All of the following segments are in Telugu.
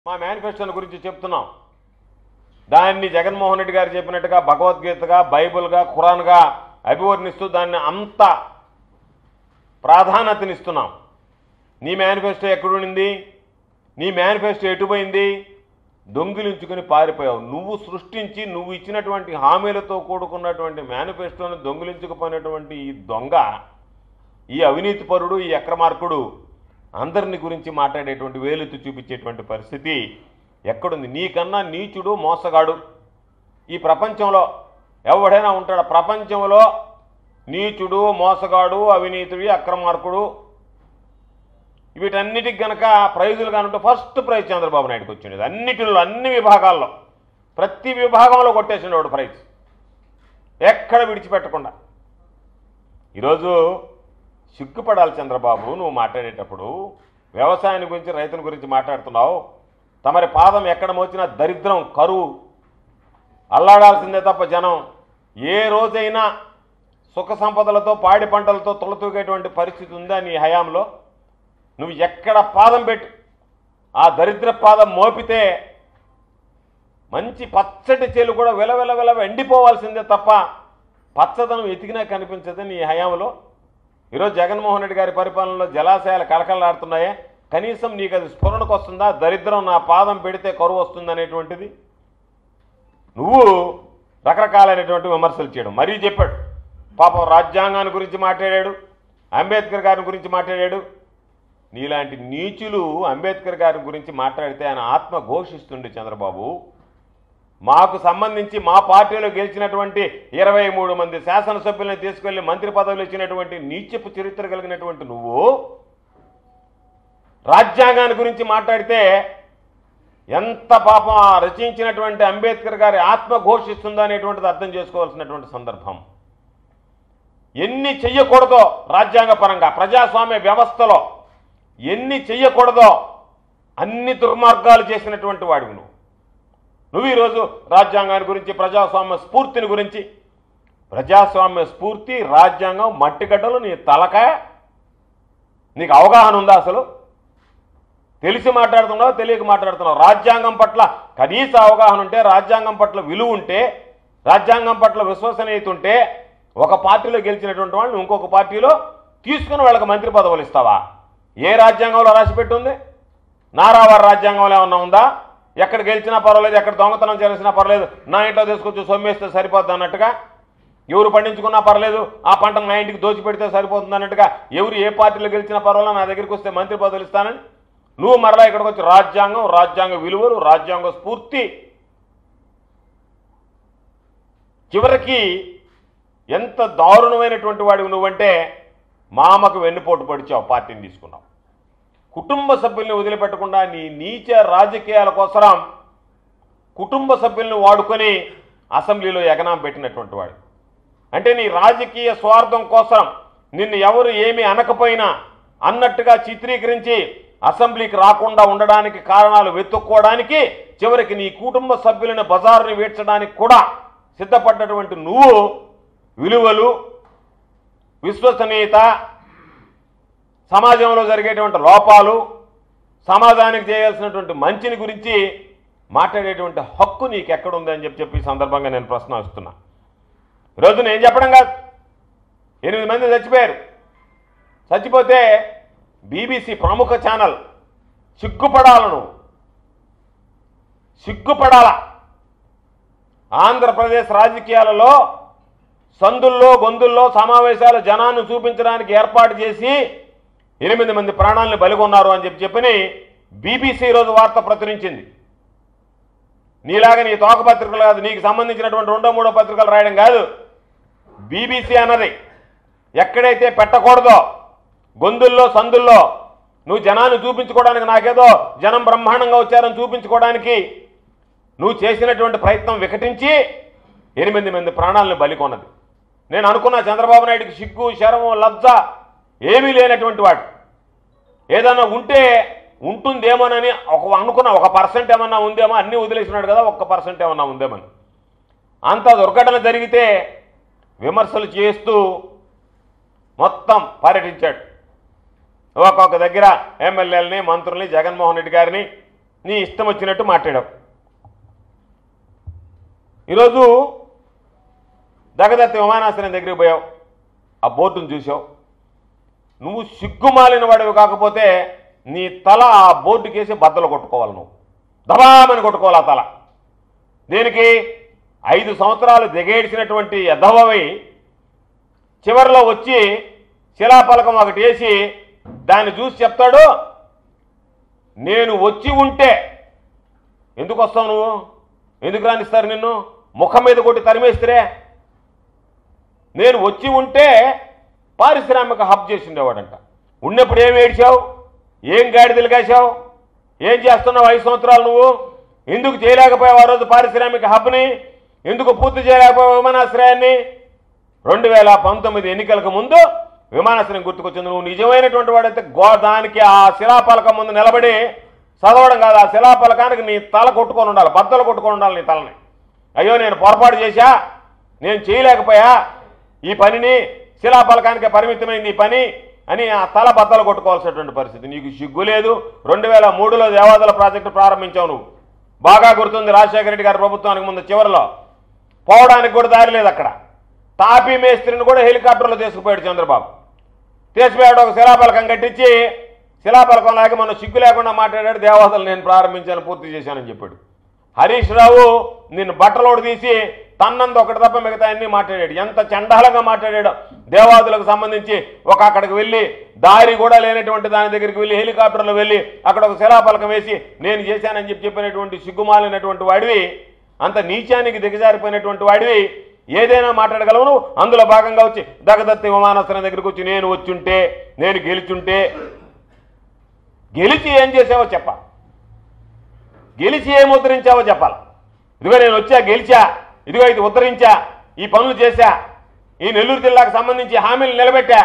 మా మేనిఫెస్టోల గురించి చెప్తున్నాం దాన్ని జగన్మోహన్ రెడ్డి గారు చెప్పినట్టుగా భగవద్గీతగా బైబిల్గా ఖురాన్గా అభివర్ణిస్తూ దాన్ని అంత ప్రాధాన్యతనిస్తున్నాం నీ మేనిఫెస్టో ఎక్కడుండింది నీ మేనిఫెస్టో ఎటుపోయింది దొంగిలించుకుని పారిపోయావు నువ్వు సృష్టించి నువ్వు ఇచ్చినటువంటి హామీలతో కూడుకున్నటువంటి మేనిఫెస్టోని దొంగిలించుకుపోయినటువంటి ఈ దొంగ ఈ అవినీతి పరుడు ఈ అక్రమార్కుడు అందరిని గురించి మాట్లాడేటువంటి వేలెత్తి చూపించేటువంటి పరిస్థితి ఎక్కడుంది నీకన్నా నీచుడు మోసగాడు ఈ ప్రపంచంలో ఎవడైనా ఉంటాడు ప్రపంచంలో నీచుడు మోసగాడు అవినీతుడి అక్రమార్కుడు వీటన్నిటికి గనక ప్రైజులు కానుంటే ఫస్ట్ ప్రైజ్ చంద్రబాబు నాయుడుకి వచ్చిండేది అన్నిటిలో అన్ని విభాగాల్లో ప్రతి విభాగంలో కొట్టేసిండు వాడు ప్రైజ్ ఎక్కడ విడిచిపెట్టకుండా ఈరోజు సిగ్గుపడాలి చంద్రబాబు నువ్వు మాట్లాడేటప్పుడు వ్యవసాయాన్ని గురించి రైతుల గురించి మాట్లాడుతున్నావు తమరి పాదం ఎక్కడ మోచినా దరిద్రం కరువు అల్లాడాల్సిందే తప్ప జనం ఏ రోజైనా సుఖ సంపదలతో పాడి పంటలతో తొలతూగేటువంటి పరిస్థితి ఉందా నీ హయాంలో నువ్వు ఎక్కడ పాదం పెట్టు ఆ దరిద్ర పాదం మోపితే మంచి పచ్చటి చేలు కూడా విలవిల విలవ ఎండిపోవాల్సిందే తప్ప పచ్చదనం ఎతికినా కనిపించదు నీ హయాంలో ఈరోజు జగన్మోహన్ రెడ్డి గారి పరిపాలనలో జలాశయాలు కళకళలాడుతున్నాయే కనీసం నీకు అది స్ఫురణకు వస్తుందా దరిద్రం నా పాదం పెడితే కరువు వస్తుంది అనేటువంటిది నువ్వు రకరకాలైనటువంటి విమర్శలు చేయడం మరీ చెప్పాడు పాపం రాజ్యాంగాన్ని గురించి మాట్లాడాడు అంబేద్కర్ గారి గురించి మాట్లాడాడు నీలాంటి నీచులు అంబేద్కర్ గారి గురించి మాట్లాడితే ఆయన ఆత్మ ఘోషిస్తుండే చంద్రబాబు మాకు సంబంధించి మా పార్టీలో గెలిచినటువంటి ఇరవై మూడు మంది శాసనసభ్యులను తీసుకెళ్లి మంత్రి పదవులు ఇచ్చినటువంటి నీచపు చరిత్ర కలిగినటువంటి నువ్వు రాజ్యాంగాన్ని గురించి మాట్లాడితే ఎంత పాపం ఆ రచించినటువంటి అంబేద్కర్ గారి ఆత్మ ఘోషిస్తుందో అనేటువంటిది అర్థం చేసుకోవాల్సినటువంటి సందర్భం ఎన్ని చెయ్యకూడదో రాజ్యాంగ పరంగా ప్రజాస్వామ్య వ్యవస్థలో ఎన్ని చెయ్యకూడదో అన్ని దుర్మార్గాలు చేసినటువంటి వాడివి నువ్వు నువ్వు ఈరోజు రాజ్యాంగాన్ని గురించి ప్రజాస్వామ్య స్ఫూర్తిని గురించి ప్రజాస్వామ్య స్ఫూర్తి రాజ్యాంగం మట్టిగడ్డలు నీ తలకాయ నీకు అవగాహన ఉందా అసలు తెలిసి మాట్లాడుతున్నావు తెలియక మాట్లాడుతున్నావు రాజ్యాంగం పట్ల కనీస అవగాహన ఉంటే రాజ్యాంగం పట్ల విలువ ఉంటే రాజ్యాంగం పట్ల విశ్వసనీయత ఉంటే ఒక పార్టీలో గెలిచినటువంటి వాళ్ళని ఇంకొక పార్టీలో తీసుకుని వాళ్ళకి మంత్రి పదవులు ఇస్తావా ఏ రాజ్యాంగంలో రాసిపెట్టి ఉంది నారావారి రాజ్యాంగంలో ఏమన్నా ఉందా ఎక్కడ గెలిచినా పర్వాలేదు ఎక్కడ దొంగతనం చేసినా పర్వాలేదు నా ఇంట్లో తీసుకొచ్చి సొమ్మేస్తే సరిపోద్ది అన్నట్టుగా ఎవరు పండించుకున్నా పర్లేదు ఆ పంటను నా ఇంటికి దోచిపెడితే సరిపోతుంది అన్నట్టుగా ఎవరు ఏ పార్టీలో గెలిచినా పర్వాలేదు నా దగ్గరికి వస్తే మంత్రి పదవులు ఇస్తానని నువ్వు మరలా ఇక్కడికి వచ్చి రాజ్యాంగం రాజ్యాంగ విలువలు రాజ్యాంగ స్ఫూర్తి చివరికి ఎంత దారుణమైనటువంటి వాడివి నువ్వంటే మామకు వెన్నుపోటు పడిచావు పార్టీని తీసుకున్నావు కుటుంబ సభ్యుల్ని వదిలిపెట్టకుండా నీ నీచ రాజకీయాల కోసరం కుటుంబ సభ్యుల్ని వాడుకొని అసెంబ్లీలో ఎగనాం పెట్టినటువంటి వాడు అంటే నీ రాజకీయ స్వార్థం కోసం నిన్ను ఎవరు ఏమీ అనకపోయినా అన్నట్టుగా చిత్రీకరించి అసెంబ్లీకి రాకుండా ఉండడానికి కారణాలు వెతుక్కోవడానికి చివరికి నీ కుటుంబ సభ్యులను బజారుని వేడ్చడానికి కూడా సిద్ధపడ్డటువంటి నువ్వు విలువలు విశ్వసనీయత సమాజంలో జరిగేటువంటి లోపాలు సమాజానికి చేయాల్సినటువంటి మంచిని గురించి మాట్లాడేటువంటి హక్కు నీకు ఎక్కడుంది అని చెప్పి చెప్పి ఈ సందర్భంగా నేను ప్రశ్నిస్తున్నా ఈరోజు నేను చెప్పడం కాదు ఎనిమిది మంది చచ్చిపోయారు చచ్చిపోతే బీబీసీ ప్రముఖ ఛానల్ సిగ్గుపడాల నువ్వు సిగ్గుపడాల ఆంధ్రప్రదేశ్ రాజకీయాలలో సందుల్లో గొంతుల్లో సమావేశాలు జనాన్ని చూపించడానికి ఏర్పాటు చేసి ఎనిమిది మంది ప్రాణాలను బలిగొన్నారు అని చెప్పి చెప్పని బీబీసీ రోజు వార్త ప్రచురించింది నీలాగా నీ తోక పత్రికలు కాదు నీకు సంబంధించినటువంటి రెండో మూడో పత్రికలు రాయడం కాదు బీబీసీ అన్నది ఎక్కడైతే పెట్టకూడదో గొంతుల్లో సందుల్లో నువ్వు జనాన్ని చూపించుకోవడానికి నాకేదో జనం బ్రహ్మాండంగా వచ్చారని చూపించుకోవడానికి నువ్వు చేసినటువంటి ప్రయత్నం వికటించి ఎనిమిది మంది ప్రాణాలను బలికొన్నది నేను అనుకున్నా చంద్రబాబు నాయుడికి సిగ్గు శరము లజ్జ ఏమీ లేనటువంటి వాడు ఏదన్నా ఉంటే ఉంటుందేమోనని ఒక అనుకున్నా ఒక పర్సెంట్ ఏమన్నా ఉందేమో అన్నీ వదిలేసినాడు కదా ఒక్క పర్సెంట్ ఏమన్నా ఉందేమని అంత దుర్ఘటన జరిగితే విమర్శలు చేస్తూ మొత్తం పర్యటించాడు ఒక్కొక్క దగ్గర ఎమ్మెల్యేలని మంత్రుల్ని జగన్మోహన్ రెడ్డి గారిని నీ ఇష్టం వచ్చినట్టు మాట్లాడావు ఈరోజు దగదత్త విమానాశ్రయం దగ్గరికి పోయావు ఆ బోర్డును చూసావు నువ్వు సిగ్గుమాలిన వాడివి కాకపోతే నీ తల ఆ బోర్డుకేసి బద్దలు కొట్టుకోవాలి నువ్వు దబామని కొట్టుకోవాలి ఆ తల దేనికి ఐదు సంవత్సరాలు దిగేడ్చినటువంటి యధవవి చివరిలో వచ్చి శిలాఫలకం ఒకటి వేసి దాన్ని చూసి చెప్తాడు నేను వచ్చి ఉంటే ఎందుకు వస్తావు నువ్వు ఎందుకు రానిస్తారు నిన్ను ముఖం మీద కొట్టి తరిమేస్తే నేను వచ్చి ఉంటే పారిశ్రామిక హబ్ చేసి ఉండేవాడంట ఉన్నప్పుడు ఏం ఏడ్చావు ఏం గాడిదలు కాసావు ఏం చేస్తున్నావు ఐదు సంవత్సరాలు నువ్వు ఎందుకు చేయలేకపోయావు ఆ రోజు పారిశ్రామిక హబ్ని ఎందుకు పూర్తి చేయలేకపోయావు విమానాశ్రయాన్ని రెండు వేల పంతొమ్మిది ఎన్నికలకు ముందు విమానాశ్రయం గుర్తుకొచ్చింది నువ్వు నిజమైనటువంటి వాడైతే గో దానికి ఆ శిలాపలకం ముందు నిలబడి చదవడం కాదు ఆ శిలాపలకానికి నీ తల కొట్టుకొని ఉండాలి బద్దలు కొట్టుకొని ఉండాలి నీ తలని అయ్యో నేను పొరపాటు చేశా నేను చేయలేకపోయా ఈ పనిని శిలాపలకానికి పరిమితమైంది ఈ పని అని ఆ తల బద్దలు కొట్టుకోవాల్సినటువంటి పరిస్థితి నీకు సిగ్గు లేదు రెండు వేల మూడులో దేవాదుల ప్రాజెక్టు ప్రారంభించావు నువ్వు బాగా గుర్తుంది రాజశేఖర రెడ్డి గారి ప్రభుత్వానికి ముందు చివరిలో పోవడానికి కూడా దారి లేదు అక్కడ తాపీ మేస్త్రిని కూడా హెలికాప్టర్లో తీసుకుపోయాడు చంద్రబాబు తీసుకుపోయాడు ఒక శిలాపలకం కట్టించి శిలాపలకం లేక మన సిగ్గు లేకుండా మాట్లాడాడు దేవాదలు నేను ప్రారంభించాను పూర్తి చేశానని చెప్పాడు హరీష్ రావు నిన్ను బట్టలోడు తీసి తన్నందు ఒకటి తప్ప మిగతా అన్ని మాట్లాడాడు ఎంత చండాలంగా మాట్లాడాడు దేవాదులకు సంబంధించి ఒక అక్కడికి వెళ్ళి దారి కూడా లేనటువంటి దాని దగ్గరికి వెళ్ళి హెలికాప్టర్లో వెళ్ళి అక్కడ ఒక శిలాపలకం వేసి నేను చేశానని చెప్పి చెప్పినటువంటి సిగ్గుమాలినటువంటి వాడివి అంత నీచానికి దిగజారిపోయినటువంటి వాడివి ఏదైనా మాట్లాడగలవు నువ్వు అందులో భాగంగా వచ్చి దగదత్తి విమానాశ్రయం దగ్గరికి వచ్చి నేను వచ్చుంటే నేను గెలిచుంటే గెలిచి ఏం చేసావో చెప్ప గెలిచి ఏం ఉద్ధరించావో చెప్పాలి ఇదిగో నేను వచ్చా గెలిచా ఇదిగో ఇది ఉద్ధరించా ఈ పనులు చేశా ఈ నెల్లూరు జిల్లాకు సంబంధించి హామీలు నిలబెట్టా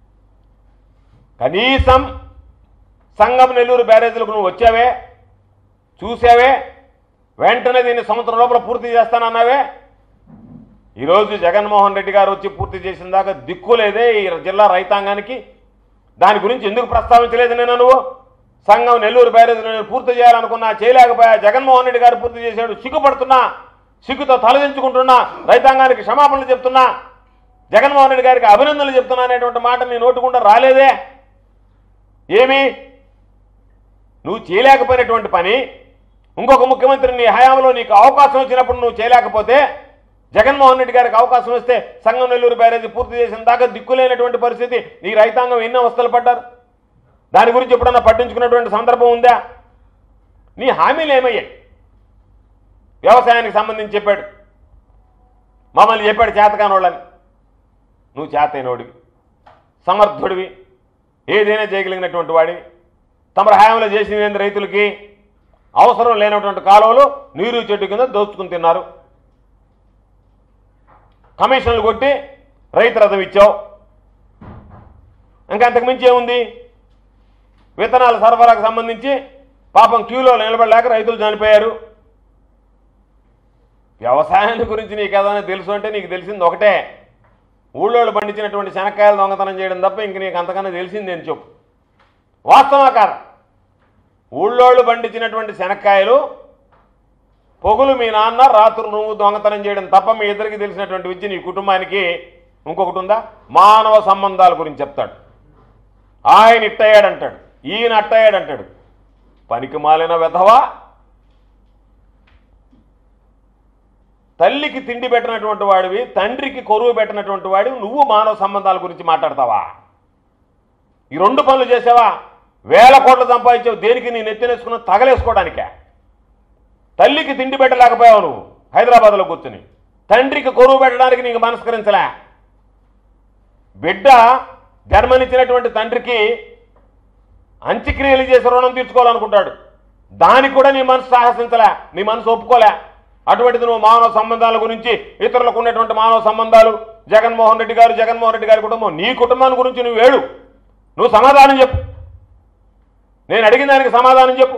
కనీసం సంగం నెల్లూరు బ్యారేజీలకు నువ్వు వచ్చావే చూసావే వెంటనే దీన్ని సంవత్సరం లోపల పూర్తి చేస్తానన్నావే ఈరోజు జగన్మోహన్ రెడ్డి గారు వచ్చి పూర్తి చేసిన దాకా దిక్కు లేదే ఈ జిల్లా రైతాంగానికి దాని గురించి ఎందుకు ప్రస్తావించలేదు నేను నువ్వు సంఘం నెల్లూరు బ్యారేజ్ నేను పూర్తి చేయాలనుకున్నా చేయలేకపోయా జగన్మోహన్ రెడ్డి గారు పూర్తి చేశాడు సిగ్గుపడుతున్నా సిగ్గుతో తలదించుకుంటున్నా రైతాంగానికి క్షమాపణలు చెప్తున్నా జగన్మోహన్ రెడ్డి గారికి అభినందనలు చెప్తున్నా అనేటువంటి మాట నీ నోటుకుండా రాలేదే ఏమి నువ్వు చేయలేకపోయినటువంటి పని ఇంకొక ముఖ్యమంత్రి నీ హయాంలో నీకు అవకాశం వచ్చినప్పుడు నువ్వు చేయలేకపోతే జగన్మోహన్ రెడ్డి గారికి అవకాశం వస్తే సంఘం నెల్లూరు బ్యారేజీ పూర్తి చేసిన దాకా దిక్కులేనటువంటి పరిస్థితి నీ రైతాంగం ఎన్ని అవస్థలు పడ్డారు దాని గురించి ఎప్పుడన్నా పట్టించుకున్నటువంటి సందర్భం ఉందా నీ హామీలు ఏమయ్యాయి వ్యవసాయానికి సంబంధించి చెప్పాడు మమ్మల్ని చెప్పాడు చేతకానోళ్ళని నువ్వు చేతైనోడివి సమర్థుడివి ఏదైనా చేయగలిగినటువంటి వాడివి తమ హయాంలో చేసిన రైతులకి అవసరం లేనటువంటి కాలువలు నీరు చెట్టు కింద దోచుకుని తిన్నారు కమిషన్లు కొట్టి రైతు రథం ఇచ్చావు ఇంకా అంతకు మించి ఏముంది విత్తనాల సరఫరాకు సంబంధించి పాపం క్యూలో నిలబడలేక రైతులు చనిపోయారు వ్యవసాయాన్ని గురించి నీకు ఏదైనా తెలుసు అంటే నీకు తెలిసింది ఒకటే ఊళ్ళోళ్ళు పండించినటువంటి శనక్కాయలు దొంగతనం చేయడం తప్ప ఇంక నీకు అంతకన్నా తెలిసింది అని చెప్పు వాస్తవా కాదు ఊళ్ళోళ్ళు పండించినటువంటి శనక్కాయలు పొగులు మీ నాన్న రాత్రి నువ్వు దొంగతనం చేయడం తప్ప మీ ఇద్దరికి తెలిసినటువంటి విద్య నీ కుటుంబానికి ఇంకొకటి ఉందా మానవ సంబంధాల గురించి చెప్తాడు ఆయన ఇట్టయ్యాడంటాడు ఈయన అట్టయ్యాడంటాడు పనికి మాలిన వెధవా తల్లికి తిండి పెట్టినటువంటి వాడివి తండ్రికి కొరువు పెట్టినటువంటి వాడివి నువ్వు మానవ సంబంధాల గురించి మాట్లాడతావా ఈ రెండు పనులు చేసావా వేల కోట్లు సంపాదించావు దేనికి నీ నెత్తినేసుకున్న తగలేసుకోవడానికే తల్లికి తిండి పెట్టలేకపోయావు నువ్వు హైదరాబాద్లో కూర్చుని తండ్రికి కొరువు పెట్టడానికి నీకు మనస్కరించలే బిడ్డ జన్మనిచ్చినటువంటి తండ్రికి అంత్యక్రియలు చేసి రుణం తీర్చుకోవాలనుకుంటాడు దానికి కూడా నీ మనసు సాహసించలే నీ మనసు ఒప్పుకోలే అటువంటిది నువ్వు మానవ సంబంధాల గురించి ఇతరులకు ఉన్నటువంటి మానవ సంబంధాలు జగన్మోహన్ రెడ్డి గారు జగన్మోహన్ రెడ్డి గారి కుటుంబం నీ కుటుంబాన్ని గురించి నువ్వు వేడు నువ్వు సమాధానం చెప్పు నేను అడిగిన దానికి సమాధానం చెప్పు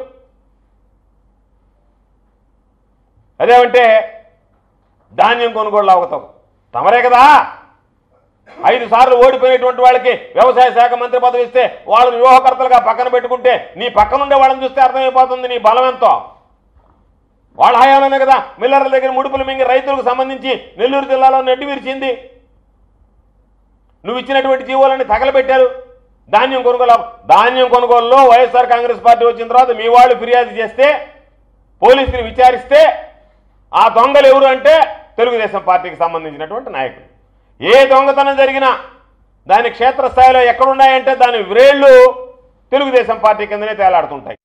అదేమంటే ధాన్యం కొనుగోళ్ళు అవుతావు తమరే కదా ఐదు సార్లు ఓడిపోయినటువంటి వాళ్ళకి వ్యవసాయ శాఖ మంత్రి పదవి ఇస్తే వాళ్ళని వ్యూహకర్తలుగా పక్కన పెట్టుకుంటే నీ పక్కనుండే వాళ్ళని చూస్తే అర్థమైపోతుంది నీ బలం ఎంతో వాళ్ళ హయాంలోనే కదా మిల్లర్ల దగ్గర ముడుపులు మింగి రైతులకు సంబంధించి నెల్లూరు జిల్లాలో నెడ్డి విరిచింది నువ్వు ఇచ్చినటువంటి జీవోలన్నీ తగలబెట్టారు ధాన్యం కొనుగోలు ధాన్యం కొనుగోలులో వైఎస్ఆర్ కాంగ్రెస్ పార్టీ వచ్చిన తర్వాత మీ వాళ్ళు ఫిర్యాదు చేస్తే పోలీసులు విచారిస్తే ఆ దొంగలు ఎవరు అంటే తెలుగుదేశం పార్టీకి సంబంధించినటువంటి నాయకులు ఏ దొంగతనం జరిగినా దాని క్షేత్రస్థాయిలో ఎక్కడున్నాయంటే దాని వ్రేళ్ళు తెలుగుదేశం పార్టీ కిందనే తేలాడుతుంటాయి